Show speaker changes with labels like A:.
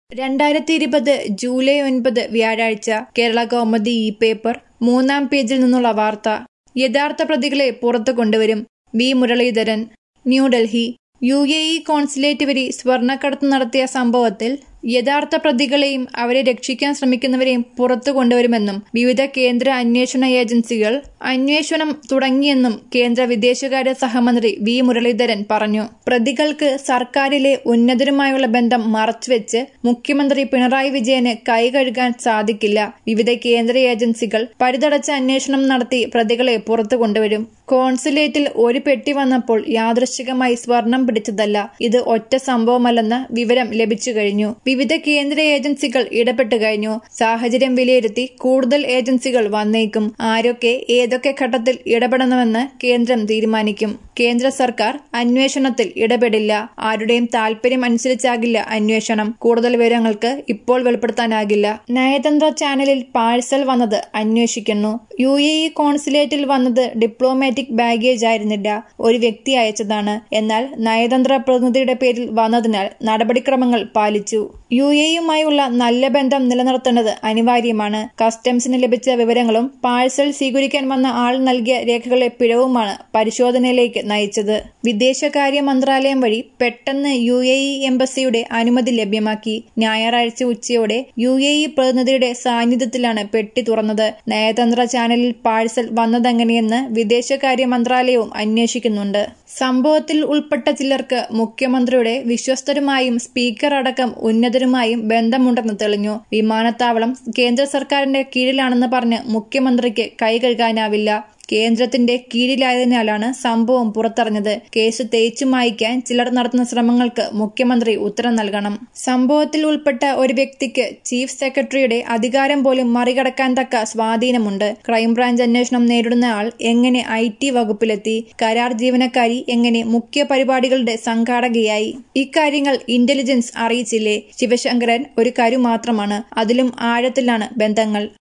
A: രണ്ടായിരത്തി ഇരുപത് ജൂലൈ ഒൻപത് വ്യാഴാഴ്ച കേരള കൗമുദി ഇ പേപ്പർ മൂന്നാം പേജിൽ നിന്നുള്ള വാർത്ത യഥാർത്ഥ പ്രതികളെ പുറത്തു കൊണ്ടുവരും V Muraleedharan New Delhi U A E consulate വഴി സ്വർണ്ണക്കടത്ത് നടത്തിയ സംഭവത്തിൽ യഥാർത്ഥ പ്രതികളെയും അവരെ രക്ഷിക്കാൻ ശ്രമിക്കുന്നവരെയും പുറത്തു കൊണ്ടുവരുമെന്നും വിവിധ കേന്ദ്ര അന്വേഷണ ഏജൻസികൾ അന്വേഷണം തുടങ്ങിയെന്നും കേന്ദ്ര വിദേശകാര്യ സഹമന്ത്രി വി മുരളീധരൻ പറഞ്ഞു പ്രതികൾക്ക് സർക്കാരിലെ ഉന്നതരുമായുള്ള ബന്ധം മറച്ചുവെച്ച് മുഖ്യമന്ത്രി പിണറായി വിജയന് കൈകഴുകാൻ സാധിക്കില്ല വിവിധ കേന്ദ്ര ഏജൻസികൾ പരിതടച്ച അന്വേഷണം നടത്തി പ്രതികളെ പുറത്തു കൊണ്ടുവരും കോൺസുലേറ്റിൽ ഒരു പെട്ടി വന്നപ്പോൾ യാദൃശ്ചികമായി സ്വർണം പിടിച്ചതല്ല ഇത് ഒറ്റ സംഭവമല്ലെന്ന് വിവരം ലഭിച്ചു കഴിഞ്ഞു വിവിധ കേന്ദ്ര ഏജൻസികൾ ഇടപെട്ടു കഴിഞ്ഞു സാഹചര്യം വിലയിരുത്തി കൂടുതൽ ഏജൻസികൾ വന്നേക്കും ആരൊക്കെ ഏതൊക്കെ ഘട്ടത്തിൽ ഇടപെടണമെന്ന് കേന്ദ്രം തീരുമാനിക്കും കേന്ദ്ര സർക്കാർ അന്വേഷണത്തിൽ ഇടപെടില്ല ആരുടെയും താൽപര്യം അനുസരിച്ചാകില്ല അന്വേഷണം കൂടുതൽ വിവരങ്ങൾക്ക് ഇപ്പോൾ വെളിപ്പെടുത്താനാകില്ല നയതന്ത്ര ചാനലിൽ പാഴ്സൽ വന്നത് അന്വേഷിക്കുന്നു യു എ ഇ കോൺസുലേറ്റിൽ വന്നത് ഡിപ്ലോമാറ്റിക് ബാഗേജ് ആയിരുന്നില്ല ഒരു വ്യക്തി അയച്ചതാണ് എന്നാൽ നയതന്ത്ര പ്രതിനിധിയുടെ പേരിൽ വന്നതിനാൽ നടപടിക്രമങ്ങൾ പാലിച്ചു യു എയുമായുള്ള നല്ല ബന്ധം നിലനിർത്തേണ്ടത് അനിവാര്യമാണ് കസ്റ്റംസിന് ലഭിച്ച വിവരങ്ങളും പാഴ്സൽ സ്വീകരിക്കാൻ വന്ന ആൾ നൽകിയ രേഖകളെ പിഴവുമാണ് പരിശോധനയിലേക്ക് നയിച്ചത് വിദേശകാര്യ മന്ത്രാലയം വഴി പെട്ടെന്ന് യു എ ഇ എംബസിയുടെ അനുമതി ലഭ്യമാക്കി ഞായറാഴ്ച ഉച്ചയോടെ യു എ ഇ പ്രതിനിധിയുടെ സാന്നിധ്യത്തിലാണ് പെട്ടി തുറന്നത് നയതന്ത്ര ചാനലിൽ പാഴ്സൽ വന്നതെങ്ങനെയെന്ന് വിദേശകാര്യ മന്ത്രാലയവും അന്വേഷിക്കുന്നുണ്ട് സംഭവത്തിൽ ഉൾപ്പെട്ട ചിലർക്ക് മുഖ്യമന്ത്രിയുടെ വിശ്വസ്തരുമായും സ്പീക്കർ അടക്കം ഉന്നതരുമായും ബന്ധമുണ്ടെന്ന് തെളിഞ്ഞു വിമാനത്താവളം കേന്ദ്ര സർക്കാരിന്റെ കീഴിലാണെന്ന് പറഞ്ഞ് മുഖ്യമന്ത്രിക്ക് കൈകഴുകാനാവില്ല കേന്ദ്രത്തിന്റെ കീഴിലായതിനാലാണ് സംഭവം പുറത്തറിഞ്ഞത് കേസ് തേച്ചു മായ്ക്കാൻ ചിലർ നടത്തുന്ന ശ്രമങ്ങൾക്ക് മുഖ്യമന്ത്രി ഉത്തരം നൽകണം സംഭവത്തിൽ ഉൾപ്പെട്ട ഒരു വ്യക്തിക്ക് ചീഫ് സെക്രട്ടറിയുടെ അധികാരം പോലും മറികടക്കാൻ തക്ക സ്വാധീനമുണ്ട് ക്രൈംബ്രാഞ്ച് അന്വേഷണം നേരിടുന്ന ആൾ എങ്ങനെ ഐ ടി വകുപ്പിലെത്തി കരാർ ജീവനക്കാരി എങ്ങനെ മുഖ്യ പരിപാടികളുടെ സംഘാടകയായി ഇക്കാര്യങ്ങൾ ഇന്റലിജൻസ് അറിയിച്ചില്ലേ ശിവശങ്കരൻ ഒരു കരു മാത്രമാണ് അതിലും ആഴത്തിലാണ് ബന്ധങ്ങൾ